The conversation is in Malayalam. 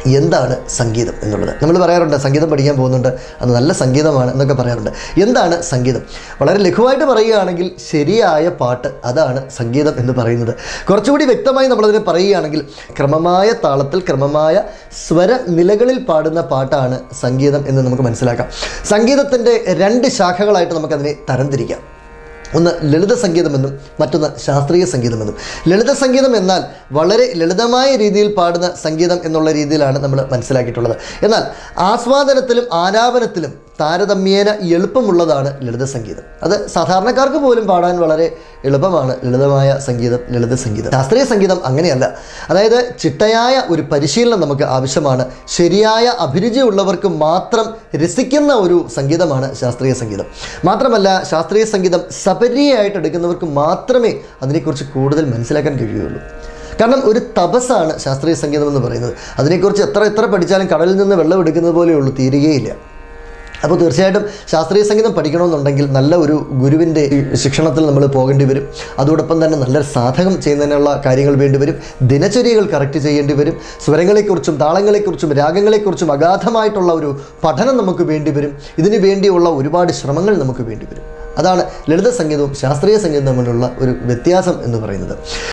എന്താണ് സംഗീതം എന്നുള്ളത് നമ്മൾ പറയാറുണ്ട് സംഗീതം പഠിക്കാൻ പോകുന്നുണ്ട് അത് നല്ല സംഗീതമാണ് എന്നൊക്കെ പറയാറുണ്ട് എന്താണ് സംഗീതം വളരെ ലഘുവായിട്ട് പറയുകയാണെങ്കിൽ ശരിയായ പാട്ട് അതാണ് സംഗീതം എന്ന് പറയുന്നത് കുറച്ചുകൂടി വ്യക്തമായി നമ്മളതിനെ പറയുകയാണെങ്കിൽ ക്രമമായ താളത്തിൽ ക്രമമായ സ്വര നിലകളിൽ പാടുന്ന പാട്ടാണ് സംഗീതം എന്ന് നമുക്ക് മനസ്സിലാക്കാം സംഗീതത്തിൻ്റെ രണ്ട് ശാഖകളായിട്ട് നമുക്കതിനെ തരംതിരിക്കാം ഒന്ന് ലളിത സംഗീതമെന്നും മറ്റൊന്ന് ശാസ്ത്രീയ സംഗീതമെന്നും ലളിത സംഗീതം എന്നാൽ വളരെ ലളിതമായ രീതിയിൽ പാടുന്ന സംഗീതം എന്നുള്ള രീതിയിലാണ് നമ്മൾ മനസ്സിലാക്കിയിട്ടുള്ളത് എന്നാൽ ആസ്വാദനത്തിലും ആലാപനത്തിലും താരതമ്യേന എളുപ്പമുള്ളതാണ് ലളിത സംഗീതം അത് സാധാരണക്കാർക്ക് പോലും പാടാൻ വളരെ എളുപ്പമാണ് ലളിതമായ സംഗീതം ലളിത സംഗീതം ശാസ്ത്രീയ സംഗീതം അങ്ങനെയല്ല അതായത് ചിട്ടയായ ഒരു പരിശീലനം നമുക്ക് ആവശ്യമാണ് ശരിയായ അഭിരുചി ഉള്ളവർക്ക് മാത്രം രസിക്കുന്ന ഒരു സംഗീതമാണ് ശാസ്ത്രീയ സംഗീതം മാത്രമല്ല ശാസ്ത്രീയ സംഗീതം സപര്യയായിട്ട് എടുക്കുന്നവർക്ക് മാത്രമേ അതിനെക്കുറിച്ച് കൂടുതൽ മനസ്സിലാക്കാൻ കഴിയുകയുള്ളൂ കാരണം ഒരു തപസ്സാണ് ശാസ്ത്രീയ സംഗീതം എന്ന് പറയുന്നത് അതിനെക്കുറിച്ച് എത്ര എത്ര പഠിച്ചാലും കടലിൽ നിന്ന് വെള്ളം എടുക്കുന്നത് പോലെയുള്ളൂ തീരുകയില്ല അപ്പോൾ തീർച്ചയായിട്ടും ശാസ്ത്രീയ സംഗീതം പഠിക്കണമെന്നുണ്ടെങ്കിൽ നല്ല ഒരു ഗുരുവിൻ്റെ ശിക്ഷണത്തിൽ നമ്മൾ പോകേണ്ടി വരും അതോടൊപ്പം തന്നെ നല്ലൊരു സാധകം ചെയ്യുന്നതിനുള്ള കാര്യങ്ങൾ വേണ്ടി വരും ദിനചര്യകൾ കറക്റ്റ് ചെയ്യേണ്ടി വരും സ്വരങ്ങളെക്കുറിച്ചും താളങ്ങളെക്കുറിച്ചും രാഗങ്ങളെക്കുറിച്ചും അഗാധമായിട്ടുള്ള ഒരു പഠനം നമുക്ക് വേണ്ടി വരും ഇതിനു വേണ്ടിയുള്ള ഒരുപാട് ശ്രമങ്ങൾ നമുക്ക് വേണ്ടി വരും അതാണ് ലളിത സംഗീതവും ശാസ്ത്രീയ സംഗീതവും തമ്മിലുള്ള ഒരു വ്യത്യാസം എന്ന് പറയുന്നത്